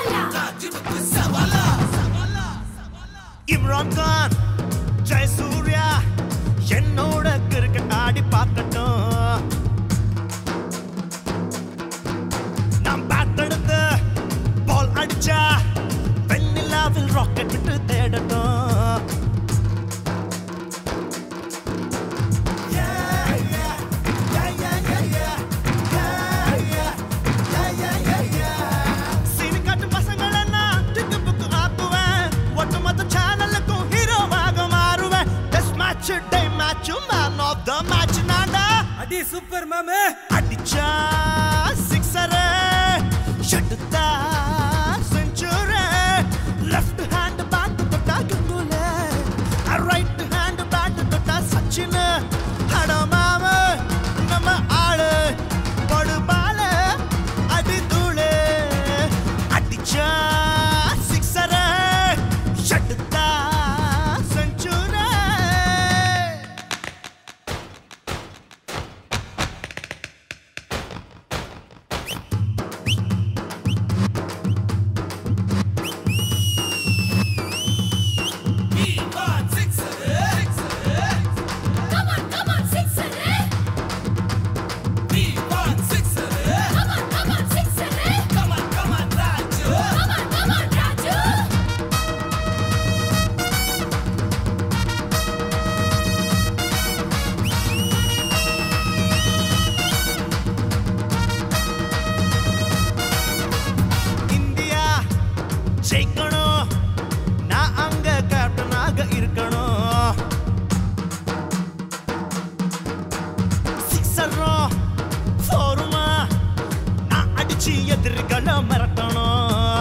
இம்ரான் கான் ஜெயசூர்யா என்னோட கிரிக்கெட் ஆடி பார்க்கட்டும் நான் பேட் எடுத்து பால் அடிச்சா வெண்ணிலாவில் ராக்கெட் விட்டு தேடட்டும் சீனிக்காட்டு பசங்களை நான் டிக்கு புக்கு ஆக்குவேன். ஒட்டுமொத்த சேனலுக்கும் ஹீரோவாக மாறுவேன். Test match, day match, man of the match நான்டா. அடி சூப்பர் மாமே அடிச்சா sixer, எடுத்தா century. Left hand bat தொட்டா கங்குல. Right hand bat தொட்டா சச்சின். அட மாமா, நம்ம ஆளு படுபால அடி தூளு அடிச்சா சிக்ஸர ஷட்டுத்தா செஞ்சுரே Come on, come on, sixer. Come on, come on, sixer. Come on, come on, Raju. India ஜெயிக்கணும் நான் அங்க கேப்டனாக இருக்கணும் சிக்ஸரும் ஃபோருமா நான் அடிச்சு எதிர்களை மிரட்டணும்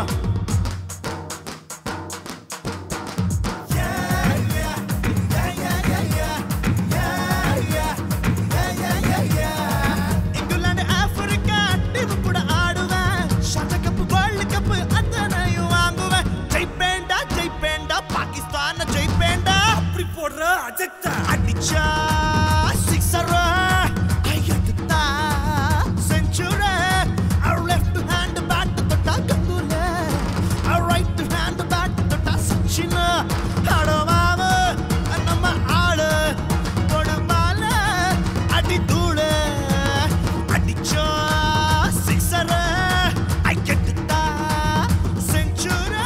இங்கிலாந்து ஆப்பிரிக்கா டீம் கூட ஆடுவேன் ஷார்ட் கப் வேர்ல்ட் கப் அத்தனையும் வாங்குவேன் ஜெயிப்பேன்டா ஜெயிப்பேன்டா பாகிஸ்தான் ஜெயிப்பேன்டா அப்படி போடுற அஜெக்டா அடிச்சா சிக்ஸர் எடுத்தா செஞ்சுரி லெஃப்ட் ஹேண்ட் பேட் தொட்டா கங்குல ரைட் ஹேண்ட் பேட் தொட்டா சச்சின் அடவாம நம்ம ஆளு கொடுமால அடி தூளு அடிச்சா சிக்ஸர் எடுத்தா செஞ்சுரி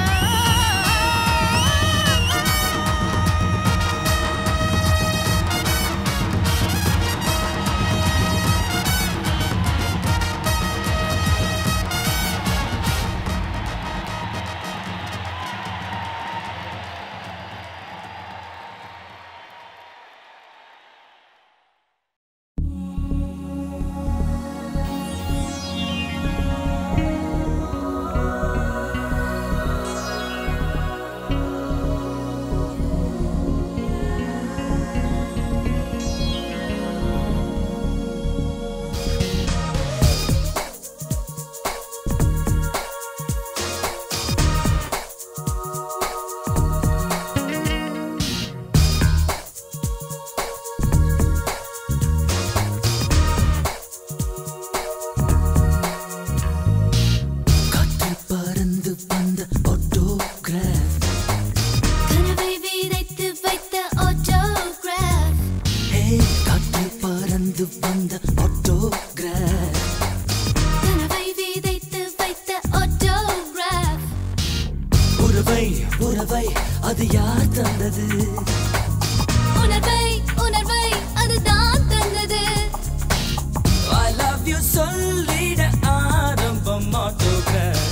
காற்றில் பறந்து வந்த autograph. கனவை விதைத்து வைத்த autograph. Hey, காற்றில் பறந்து வந்த autograph. கனவை விதைத்து வைத்த autograph. உறவை உறவை அது யார் தந்தது உணர்வை உணர்வை அதுதான் தந்தது I love you சொல்லிட ஆரம்பம் autograph.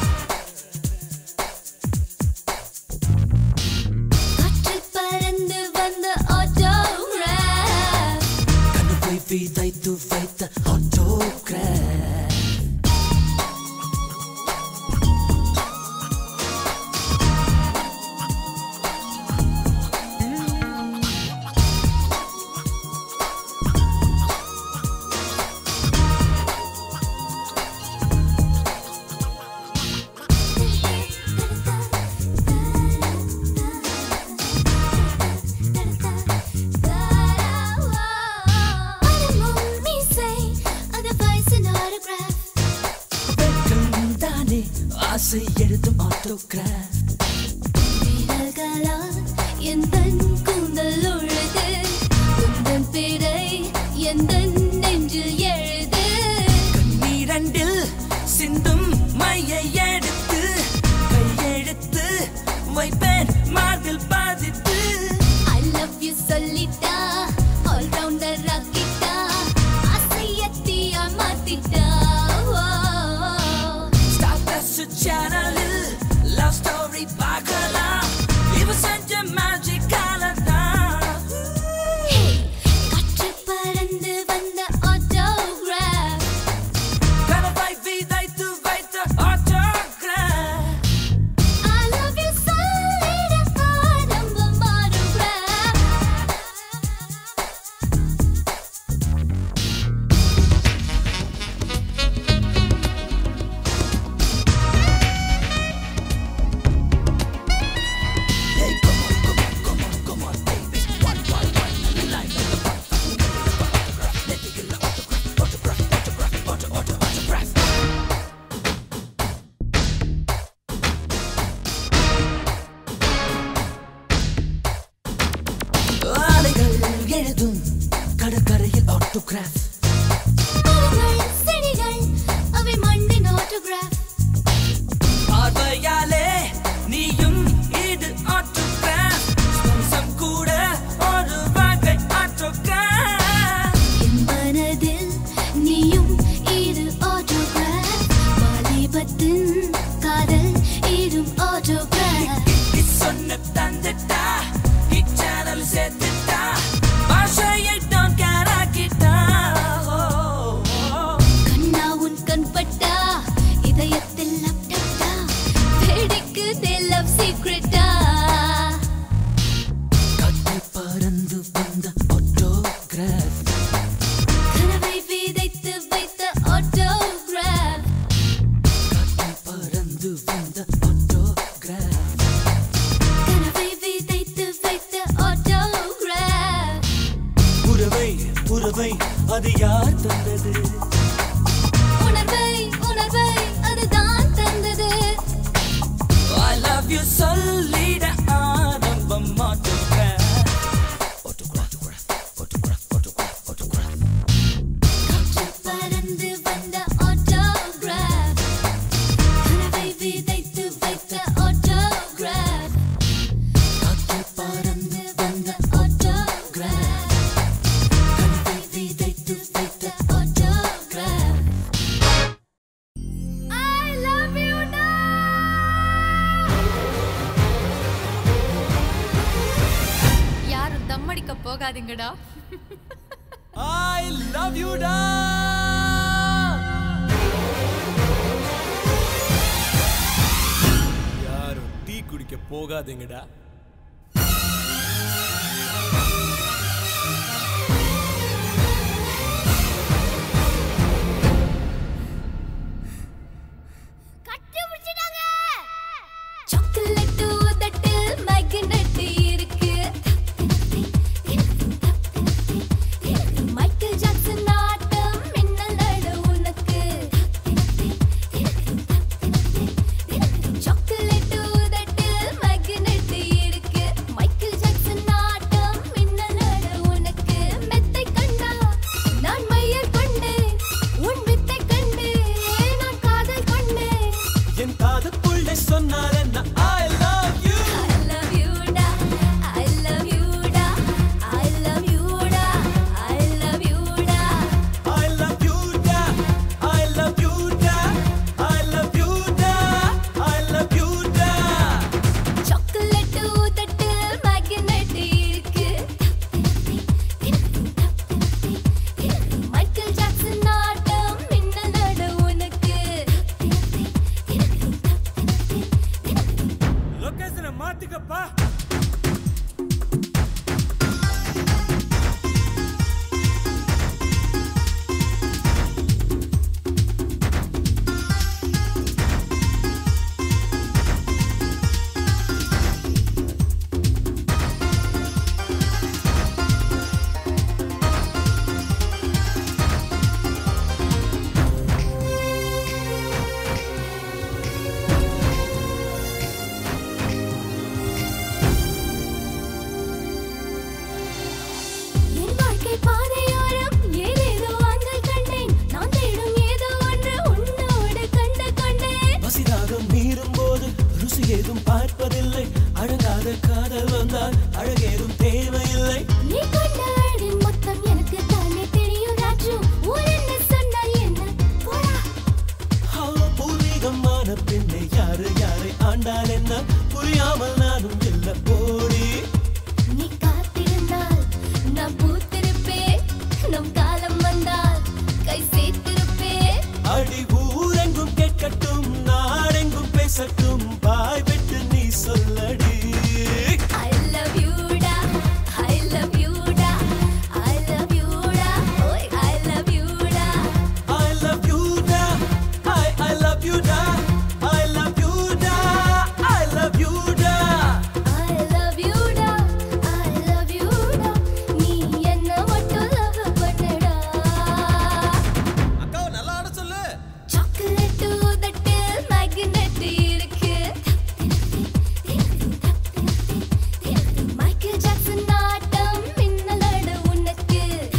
காற்றில் பறந்து வந்த autograph. கனவை விதைத்து வைத்த autograph. ஆசை எழுதும் ஆட்டோகிராஃப் விரல்களால் எந்தன் கூந்தல் உழுது உந்தன் பிறை எந்தன் நெஞ்சில் எழுது கண்ணீரண்டில் சிந்தும் மையை எடுத்து கையெழுத்து வைப்பேன் மார்பில் பாதித்து ஐ லவ் யூ சொல்லிட்டா ஆல் ரவுண்டர் ராக்கிட்டா அசையத்தியா மாத்திட்டா ஸ்டார் பிளஸ் சேனலில் லவ் ஸ்டோரி பார்க்கலாம் இவ செஞ்ச மேஜிக் தான் கற்று பறந்து வந்த ஆட்டோகிராஃப் கனவை விதைத்து வைத்த ஆட்டோகிராஃப் I love you சொல்லிட ஆரம்பம் autograph ஆலைகள் எழுதும் கடற்கரையில் ஆட்டோகிராஃப் மரங்கள், செடிகள், அவை மண்ணின் autograph. பார்வையாலே நீயும் இது ஆட்டோகிராஃப் ஸ்பர்சம் கூட ஒரு வகை ஆட்டோகிராஃப் என் மனதில் நீயும் இது autograph. வாலிபத்தின் காதல் இடும் autograph. சொன்ன தந்துட்டா இச்சேனல் சேர்த்துட்டா பாஷையை தான் கேராக்கிட்டா கண்ணா உன் கண் பட்டா, இதயத்தில் லப்டப்டா, வெடிக்குதே love secret ஆ. கட்டி பறந்து வந்த ஆட்டோகிராஃப் கனவை விதைத்து வைத்த autograph. கட்டி பறந்து வந்த ஆட்டோகிராஃப் கனவை விதைத்து வைத்த autograph. உறவை உறவை அது யார் தந்தது உணர்வை உணர்வை அதுதான் தந்தது I love you சொல்லிட ஆரம்பம் autograph autograph autograph autograph autograph காற்று பறந்து வந்த autograph. கனவை விதைத்து வைத்த autograph. காற்று பறந்து வந்த autograph. கனவை விதைத்து வைத்த autograph. I love you now. யாரும் தம்மடிக்க போகாதீங்கடா ஐ லவ் யூ டா யாரும் டீ குடிக்க போகாதீங்கடா சாக்லேட் உதட்டில் magnet இருக்கு. மைக்கேல் ஜாக்சன் ஆட்டம் மின்னல் நடு உனக்கு. சாக்லேட் உதட்டில் magnet இருக்கு. மைக்கேல் ஜாக்சன் ஆட்டம் மின்னல் நடு உனக்கு. மெத்தை கண்டா நான் மையல் கொண்டேன். உன் வித்தை கண்டு நான் காதல் கொண்டேன் என் காதுக்குள்ளே சொன்னார் என்ன I love you I love you da, I love you da, I love you da, I love you da. I love you டா ஐ லவ் யூ டா ஐ லவ் யூ டா ஐ லவ் யூ டா chocolate உதட்டு magnet இருக்கு. Michael Jackson ஆட்டம் மின்னல் நடு உனக்கு. லொகேஷனை மாத்திக்க தாகம் மீறும் போது ருசி ஏதும் பார்ப்பதில்லை அழகாத காதல் வந்தால் அழகேதும் தேவையில்லை நீ கொண்ட அழகின் மொத்தம் எனக்கு தானே தெரியும் ராஜு ஊர் என்ன சொன்னால் என்ன போடா ஆ, பூர்வீகமான பெண்ணை யாரு யாரை ஆண்டால் என்ன புரியாமல் நானும் இல்ல போடி நீ காத்திருந்தால் நான் பூத்திருப்பேன் நம் காலம் வந்தால் கை சேர்த்திருப்பேன் அடி ஊரெங்கும் கேட்கட்டும் நாடெங்கும் பேசட்டும் பாய் விட்டு நீ சொல்லடி I love you டா I love you டா I love you டா ஓய் I love you டா I love you da I I love you da I love you da I love you da I love you டா I love you டா நீ என்ன மட்டும் love பண்ணுடா அக்காவை நல்லா ஆட சொல்லு சாக்லேட் உதட்டு மேக்னெட் இருக்கு மைக்கேல் ஜாக்சன் ஆட்டம் மின்னலோட உனக்கு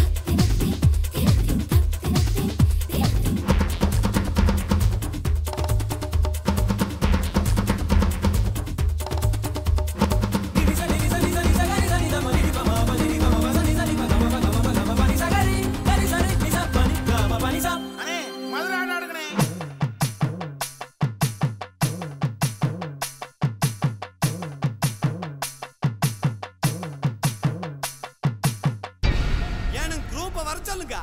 அண்ணே மதுரை ஆட ஆடுங்கண்ணே ஏனுங்க குரூப்பை வர சொல்லுங்க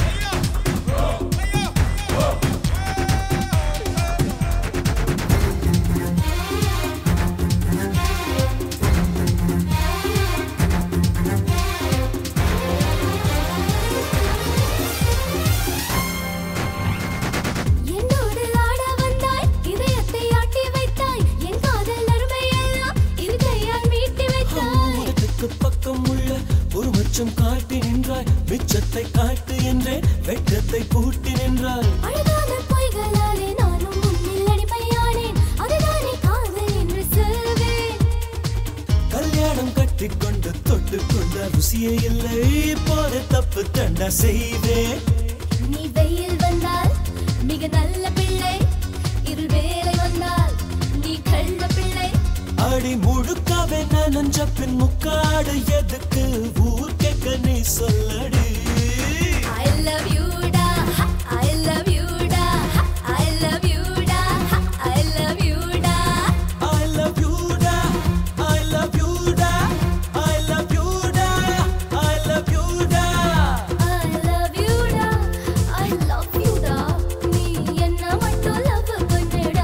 என்னோடு ஆட வந்தாய் இதயத்தை ஆட்டி வைத்தாய் என் காதல் அருமையெல்லாம் இருக்கையால் மீட்டி வைத்தாய் உதட்டுக்கு பக்கம் உள்ள ஒரு மச்சம் காட்டி நின்றாய் மிச்சத்தை காட்டு என்றேன் வெட்டத்தை கூட்டி நின்றாய் அழகான பொய்களாலே நானும் முன்னில் அடிமையானேன் அதுதானே காதல் என்று சொல்வேன் கல்யாணம் கட்டிக்கொண்டு தொட்டு கொண்ட ருசியே இல்லை இப்போது தப்பு தண்டா செய்வேன் நீ வெயில் வந்தால் மிக நல்ல பிள்ளை இருள் வேலை வந்தால் நீ கள்ள பிள்ளை அடி முழுக்காவே நனஞ்ச பின் முக்காடு எதுக்கு ஊர் கேட்க நீ சொல்லடி I love you டா I love you டா I love you டா I love you டா I love you da I love you da I love you da I love you da I love you டா I love you டா நீ என்ன மட்டும் love பண்ணுடா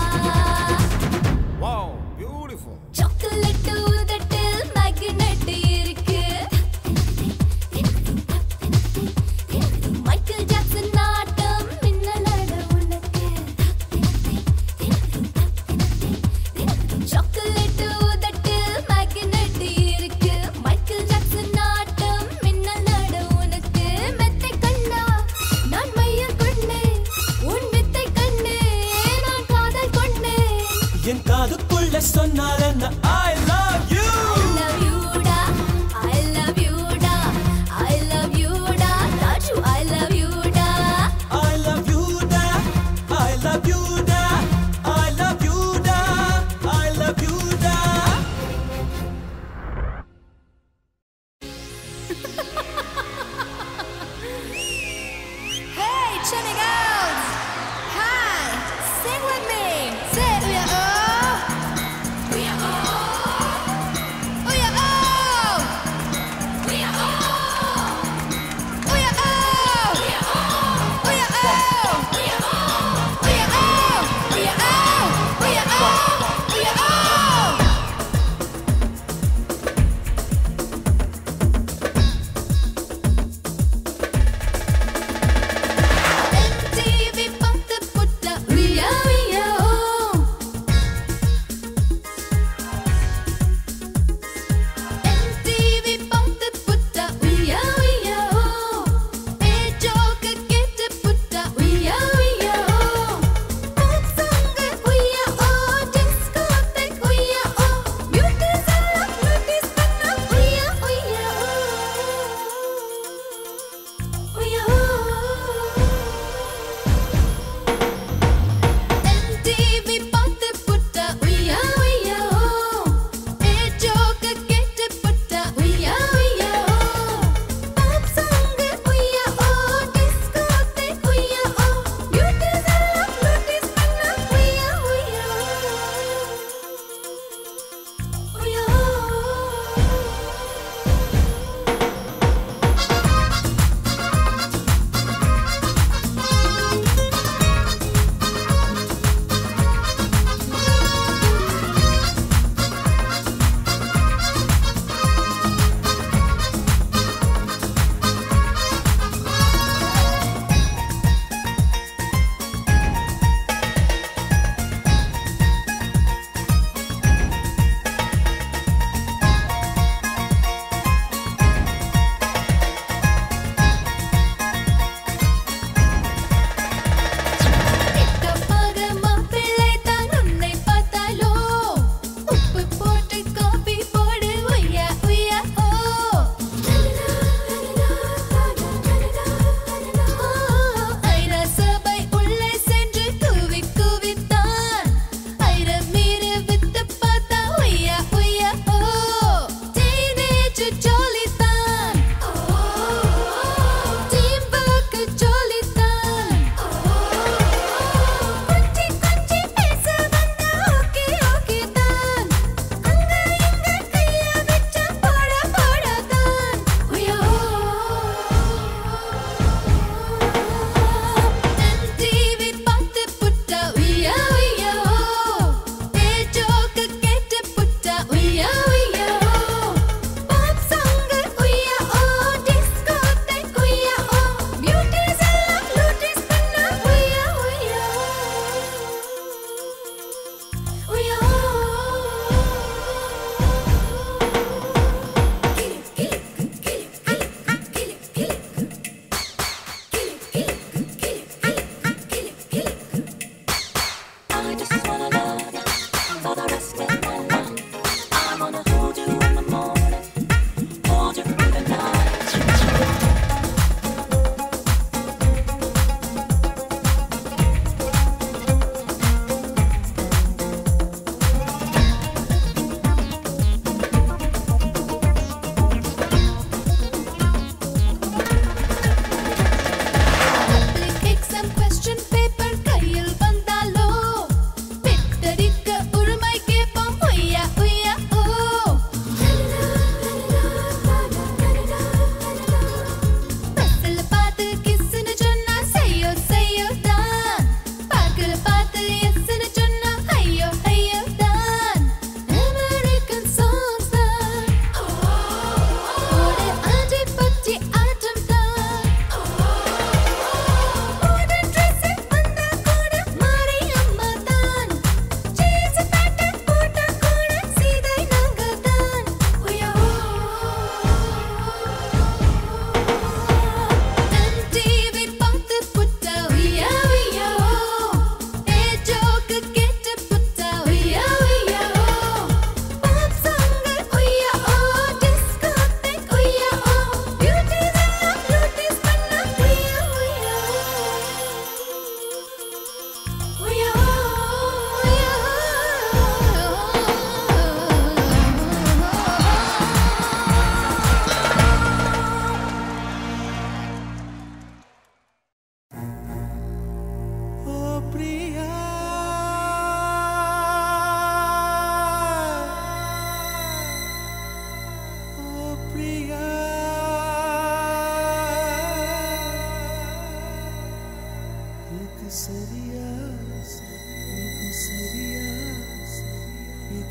wow beautiful chocolate உதட்டு magnet இருக்கு மைக்கேல் ஜாக்சன் ஆட்டம் மின்னலோட உனக்கு சாக்லேட் உதட்டு மேக்னெட் இருக்கு மைக்கேல் ஜாக்சன் ஆட்டம் மின்னலோட உனக்கு மெத்தை கண்ணா நான் மையல் கொண்டேன் உன் வித்தை கண்டு நான் காதல் கொண்டேன் என் காதுக்குள்ள சொன்னால் என்ன I love you I love you டா I love you டா I love you டா ராஜு I love you டா I love you da I love you da I love you da I love you da Hey, Jenny girls! Hi! Sing with me! Say we are all. We are all.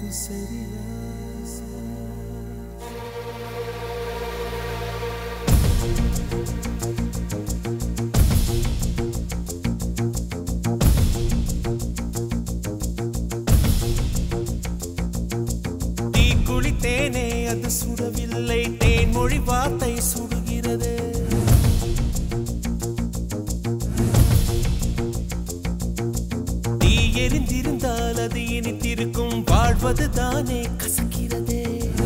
அது சரியா தீ குளித்தேனே அது சுடவில்லை தேன்மொழி வார்த்தை சுடுகிறது தீ எரிந்திருந்தால் அது இனித்திருக்கும் வாழ்வது தானே கசக்கிறதே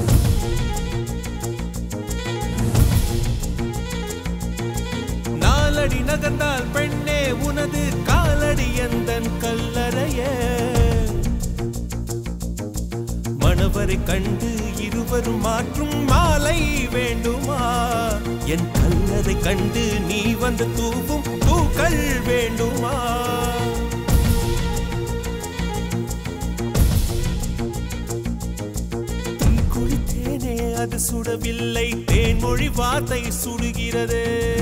நாலடி நகர்ந்தால் பெண்ணே உனது காலடி எந்தன் கல்லறையே மணவரை கண்டு இருவரும் மாற்றும் மாலை வேண்டுமா என் கல்லறை கண்டு நீ வந்து தூவும் பூக்கள் வேண்டுமா தீ குளித்தேனே அது சுடவில்லை தேன்மொழி வார்த்தை சுடுகிறது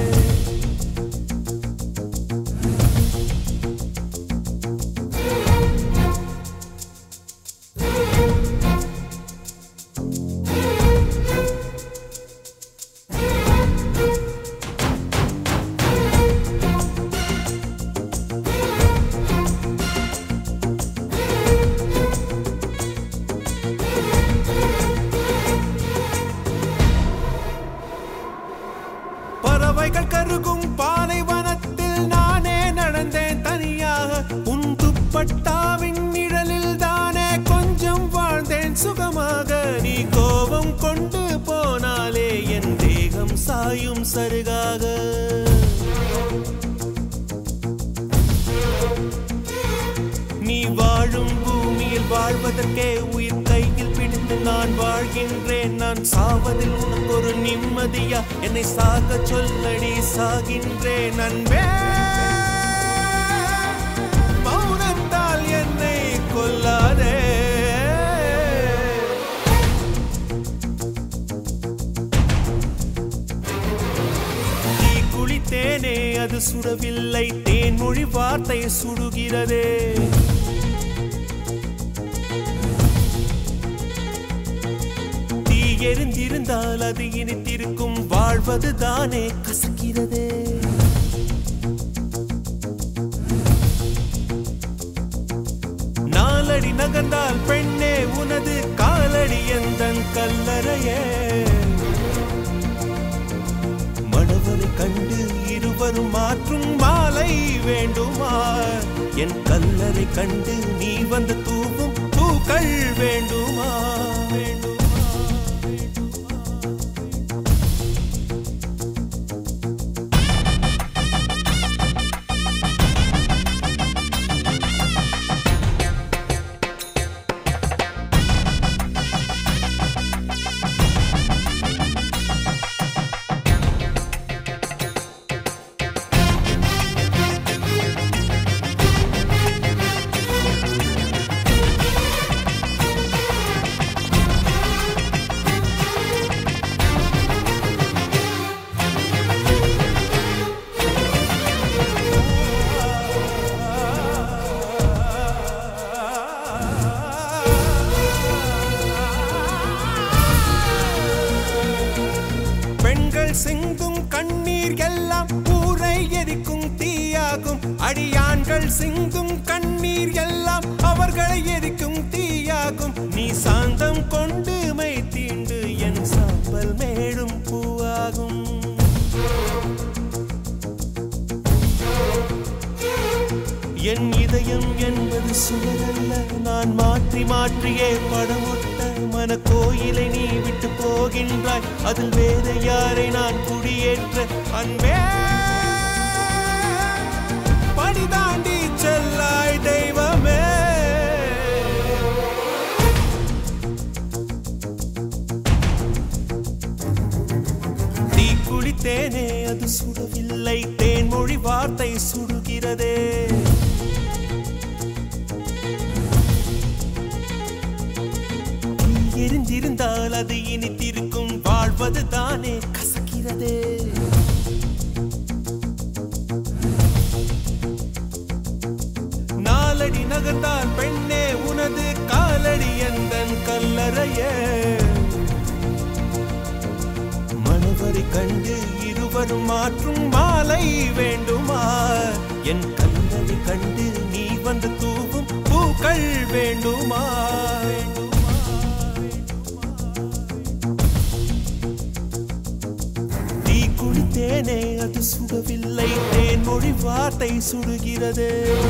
பறவைகள் கருகும் பாலைவனத்தில் நானே நடந்தேன் தனியாக உன் துப்பட்டாவின் நிழலில் தானே கொஞ்சம் வாழ்ந்தேன் சுகமாக நீ கோபம் கொண்டு போனாலே என் தேகம் சாயும் சருகாக நீ வாழும் பூமியில் வாழ்வதற்கே உயிர் கையில் பிடித்து நான் வாழ்கின்றேன் நான் சாவதில் உனக்கு ஒரு நிம்மதியா என்னை சாக சொல்லடி சாகின்றேன் அன்பே மௌனத்தால் என்னை கொல்லாதே தீ குளித்தேனே அது சுடவில்லை தேன்மொழி வார்த்தை சுடுகிறதே தீ எரிந்திருந்தால் அது இனித்திருக்கும் வாழ்வது தானே கசக்கிறதே நாலடி நகர்ந்தால் பெண்ணே உனது காலடி எந்தன் கல்லறையே மணவரை கண்டு இருவரும் மாற்றும் மாலை வேண்டுமா என் கல்லறை கண்டு நீ வந்து தூவும் பூக்கள் வேண்டுமா வேண்டுமா பெண்கள் சிந்தும் கண்ணீர் எல்லாம் ஊரை எரிக்கும் தீயாகும் அடியாண்கள் சிந்தும் கண்ணீர் எல்லாம் அவர்களை எரிக்கும் தீயாகும் நீ சாந்தம் கொண்டு மை தீண்டு என் சாம்பல் மேடும் பூவாகும் என் இதயம் என்பது சுவரல்ல நான் மாற்றி மாற்றியே படமொட்ட மன கோயிலை நீ விட்டு போகின்றாய் அதில் வேற யாரை நான் குடியேற்ற அன்பே படி தாண்டி செல்லாய் தெய்வமே தீ குளித்தேனே அது சுடவில்லை தேன்மொழி வார்த்தை சுடுகிறதே தீ எரிந்திருந்தால் அது இனித்திருக்கும் வாழ்வது தானே கசக்கிறதே நாலடி நகர்ந்தால் பெண்ணே உனது காலடி எந்தன் மனம் மாற்றும் மாலை வேண்டுமா என் கண்ணனை கண்டு நீ வந்து தூவும் பூக்கள் வேண்டுமா நீ குளித்தேனே அது சுடவில்லை தேன் மொழி வார்த்தை சுடுகிறது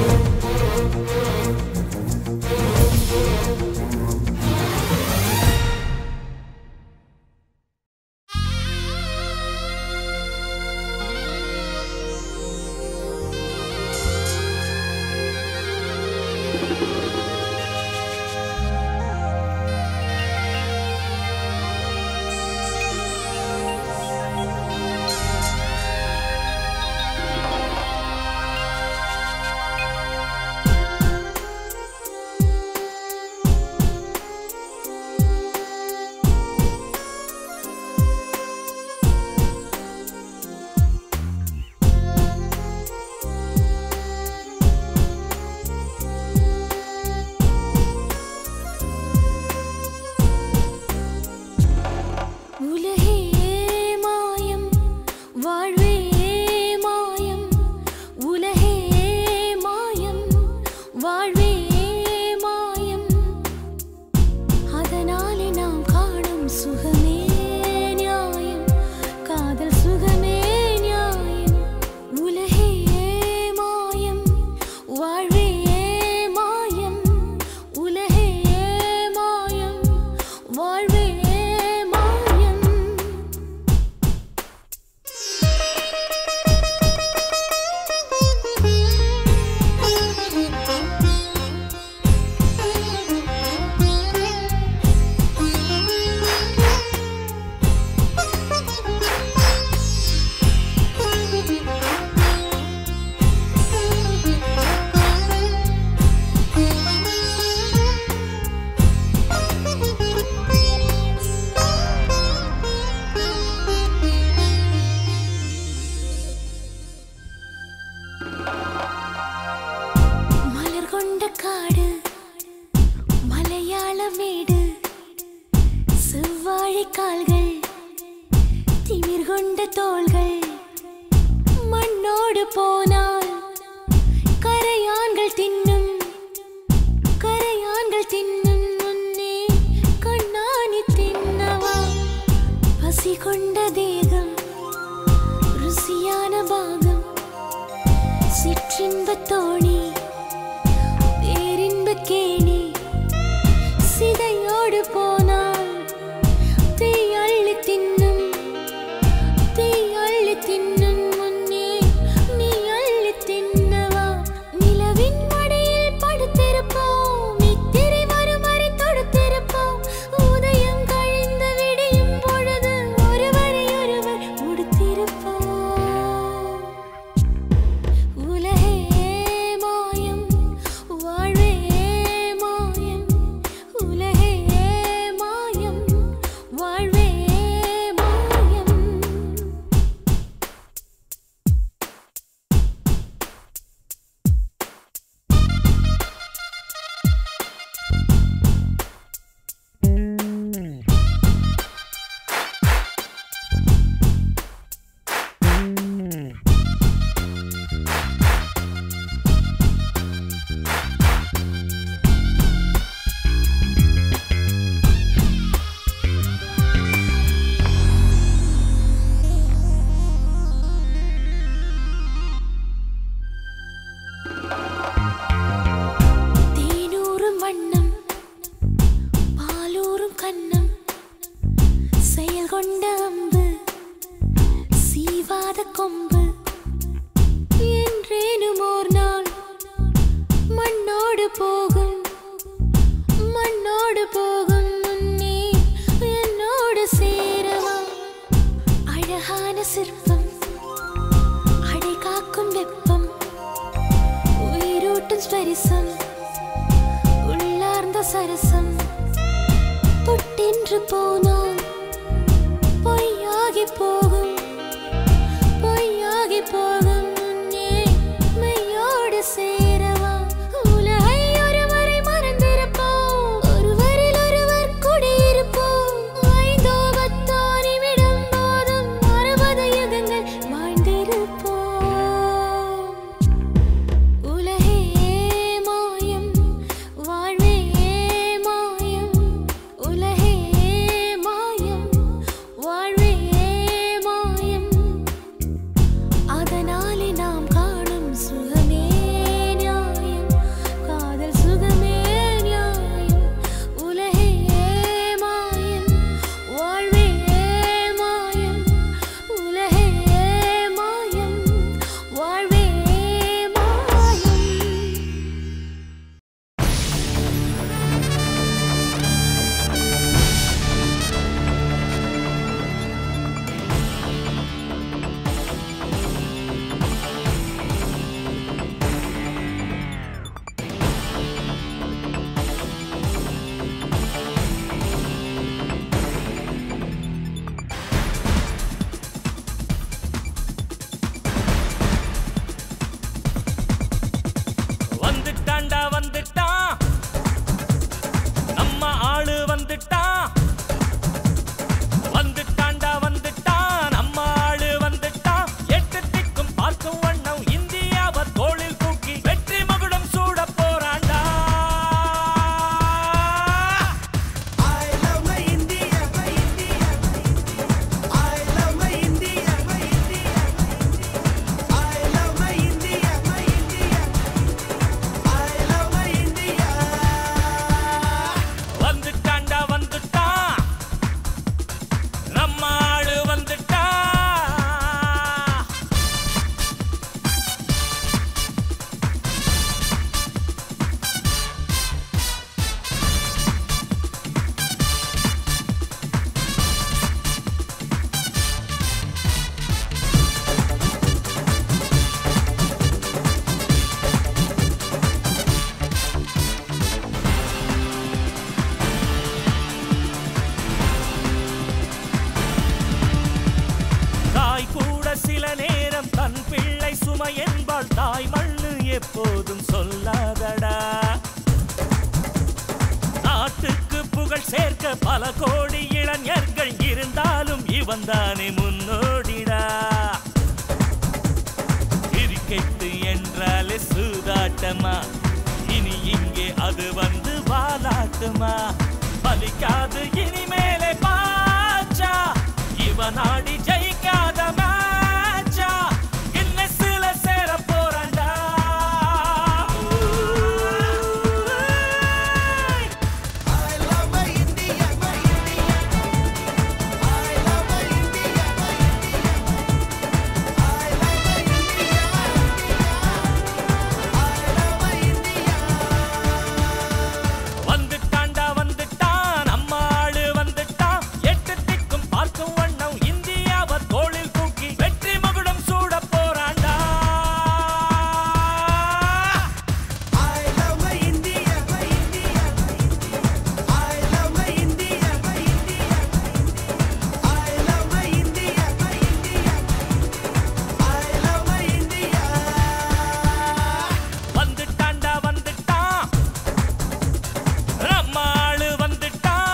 உலகே மாயம் வாழ்வே மாயம் உலகே மாயம் வாழ்வே மாயம் அதனாலே நாம் காணும் சுகமே நியாயம் காதல் சுகமே நியாயம் உலகே மாயம் வாழ்வே மாயம் உலகே மாயம் வாழ்வே மாயம் மலர் கொண்ட காடு மலையாள வீடு செவ்வாழை கால்கள் திமிர் கொண்ட தோள்கள் மண்ணோடு போனால் கரையான்கள் தின்னும் கரையான்கள் தின்னும் முன்னே கண்ணாணி தின்னவா பசி கொண்ட தேகம் ருசியான பாகம் சிற்றின்ப தோணி பேரின்ப கேணி சிதையோடு போனால் தீ அள்ளி தின்னும் தீ அள்ளி தின்னும் முன்னே நீ அள்ளி தின்னவா நிலவின் மடியில் படுத்திருப்போம் நித்திரை வரும் வரை தொடுத்திருப்போம் உதயம் கழிந்து விடியும் பொழுது ஒருவரை ஒருவர் முடித்திருப்போம் உலகே மாயம் வாழ்வே மாயம் உலகே மாயம் வாழ்வே மாயம் தேனூரும் வண்ணம் பாலூரும் கண்ணம் செயல் கொண்ட அம்பு சீவாத கொம்பு என்றேனும் ஓர் நாள் மண்ணோடு போகும் மண்ணோடு போகும் முன்னே என்னோடு சேரவா அழகான சிற்பம் அடை காக்கும் வெப்பம் உயிரூட்டும் ஸ்பரிசம் உள்ளார்ந்த சரசம் தொட்டென்று போனால் பொய்யாகி போகும் பொய்யாகி போகும் முன்னே மெய்யோடு சேரவா உலகை ஒருவரை மறந்திருப்போம் ஒருவரில் ஒருவர் குடியிருப்போம் ஐந்தோ பத்தோ நிமிடம் போதும் அறுபது யுகங்கள் எப்போதும் சொல்லாதடா நாட்டுக்கு புகழ் சேர்க்க பல கோடி இளைஞர்கள் இருந்தாலும் இவன் தானே முன்னோடிடா கிரிக்கெட்டு என்றாலே சூதாட்டமா இனி இங்கே அது வந்து வாலாட்டுமா பலிக்காது இனிமேலே பாச்சா இவன் ஆடி ஜெயிக்காத மேட்சா கின்னஸ்ல சேர போறான்டா வந்துட்டான்டா வந்துட்டான் நம்ம ஆளு வந்துட்டான் எட்டு திக்கும் பார்க்கும் வண்ணம் இந்தியாவை தோளில் தூக்கி வெற்றி மகுடம் சூட போறான்டா வந்துட்டான்டா வந்துட்டான் நம்ம ஆளு வந்துட்டான்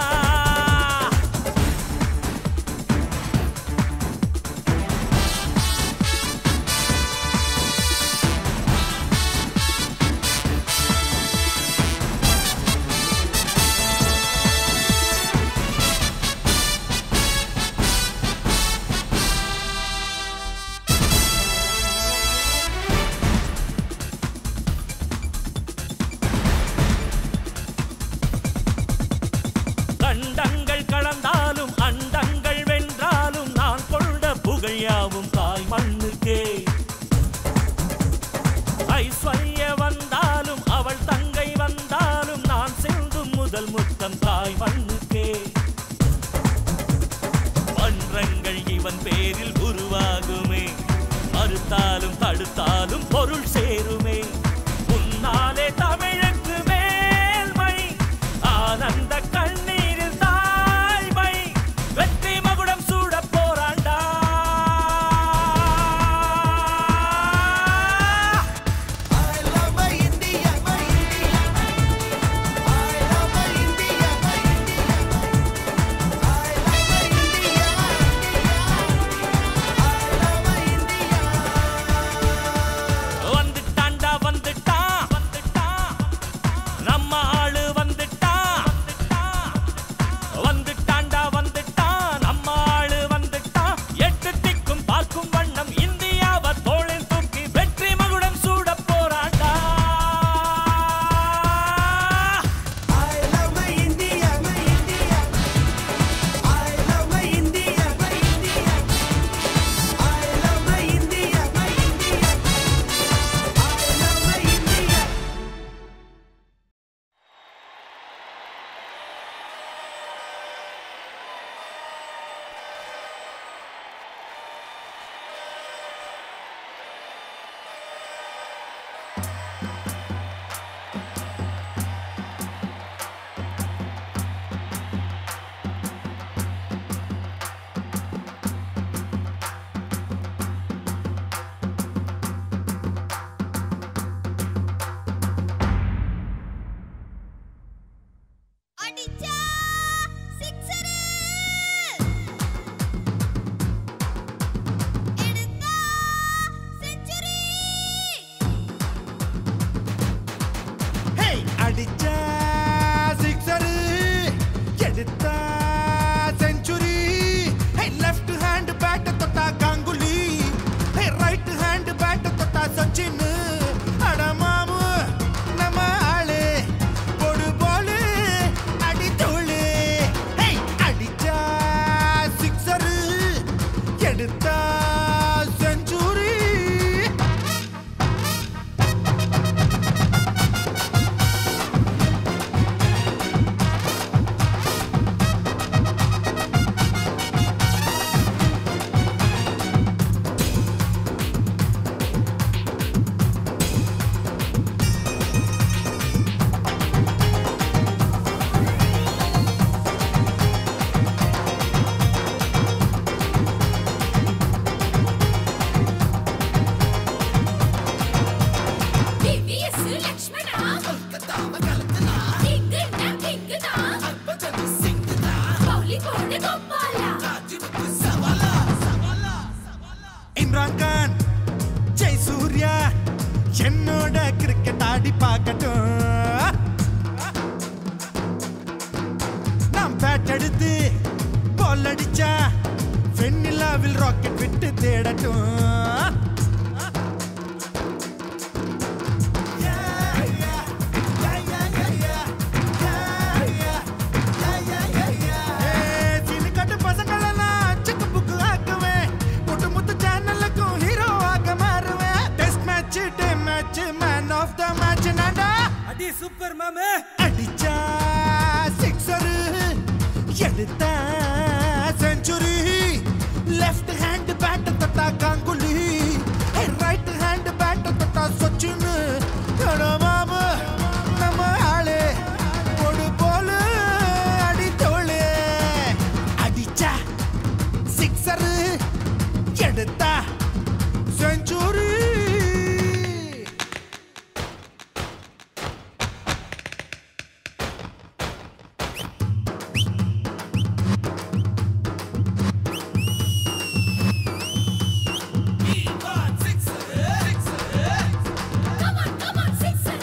கண்டங்கள் கலந்தாலும் அண்டங்கள் வென்றாலும் நான் கொண்ட புகழ் யாவும் தாய் மண்ணுக்கே ஐஸ்வர்ய வந்தாலும் அவள் தங்கை வந்தாலும் நான் செல்லும் முதல் முத்தம் தாய் மண்ணுக்கே மன்றங்கள் இவன் பேரில் உருவாகுமே மறுத்தாலும் தடுத்தாலும் பொருள் சேருமே முன்னாலே தமிழுக்கு மேல்மை ஆனந்த கண்ணீரில் தாய்மை வெற்றி மகுடம் சூட போராண்டா வந்து பேட் எடுத்து பால் அடிச்சா வெண்ணிலாவில் ராக்கெட் விட்டு தேடட்டும் ஏய், சீனிக்காட்டு பசங்களெல்லாம் சிக்கு புக்கு ஆக்குவேன். முத்து முத்து சேனலுக்கும் hero ஆக மாறுவேன். Test match, day match, man of the match நான்டா. அடி சூப்பர் மாமே அடிச்சா sixer, எடுத்தா century. Left hand bat தொட்டா காங்குலி. Hey, right hand bat தொட்டா சச்சின். அட மாமா, நம்ம ஆளு. கொடு போலு, அடி தோளு. அடிச்சா சிக்ஸர் எடுத்தா century Come on, come on, sixer.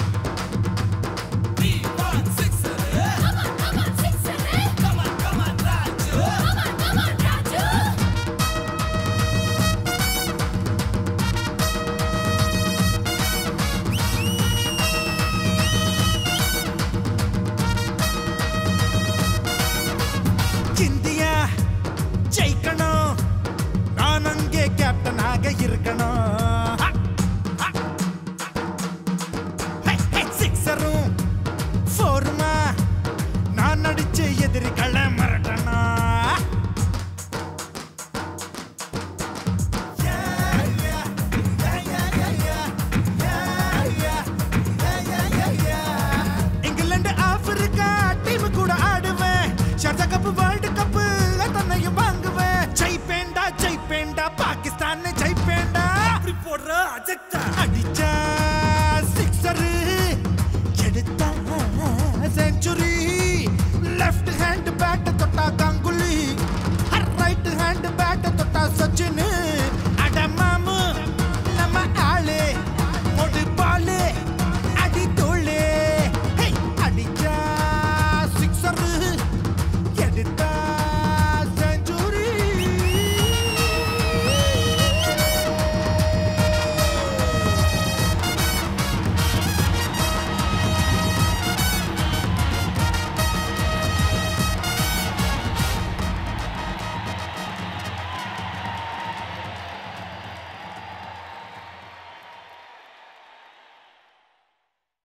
Come on, come on, sixer. Come on, come on, Raju. India ஜெயிக்கணும் நான் அங்கே கேப்டனாக இருக்கணும்